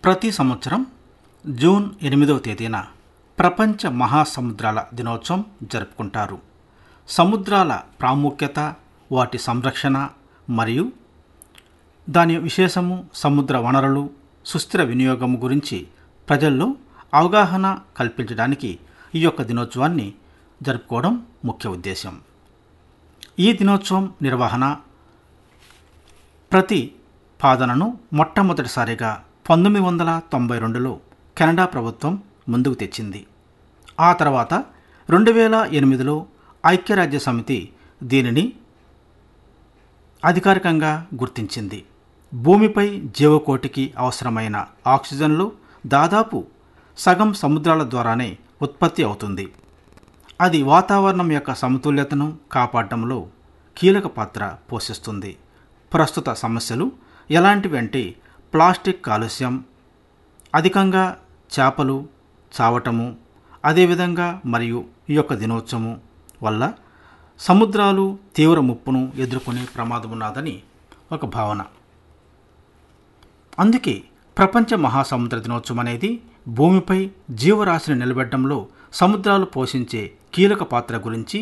ప్రతి సంవత్సరం జూన్ ఎనిమిదవ తేదీన ప్రపంచ మహాసముద్రాల దినోత్సవం జరుపుకుంటారు సముద్రాల ప్రాముఖ్యత వాటి సంరక్షణ మరియు దాని విశేషము సముద్ర వనరులు సుస్థిర వినియోగం గురించి ప్రజల్లో అవగాహన కల్పించడానికి ఈ యొక్క దినోత్సవాన్ని జరుపుకోవడం ముఖ్య ఉద్దేశం ఈ దినోత్సవం నిర్వహణ ప్రతి పాదనను మొట్టమొదటిసారిగా పంతొమ్మిది వందల తొంభై రెండులో కెనడా ప్రభుత్వం ముందుకు తెచ్చింది ఆ తర్వాత రెండు వేల ఎనిమిదిలో ఐక్యరాజ్య సమితి దీనిని అధికారికంగా గుర్తించింది భూమిపై జీవకోటికి అవసరమైన ఆక్సిజన్లో దాదాపు సగం సముద్రాల ద్వారానే ఉత్పత్తి అవుతుంది అది వాతావరణం యొక్క సమతుల్యతను కాపాడటంలో కీలక పాత్ర పోషిస్తుంది ప్రస్తుత సమస్యలు ఎలాంటివి అంటే ప్లాస్టిక్ కాలుష్యం అధికంగా చేపలు చావటము అదేవిధంగా మరియు ఈ యొక్క దినోత్సవం వల్ల సముద్రాలు తీవ్ర ముప్పును ఎదుర్కొనే ప్రమాదం ఉన్నదని ఒక భావన అందుకే ప్రపంచ మహాసముద్ర దినోత్సవం అనేది భూమిపై జీవరాశిని నిలబెట్టడంలో సముద్రాలు పోషించే కీలక పాత్ర గురించి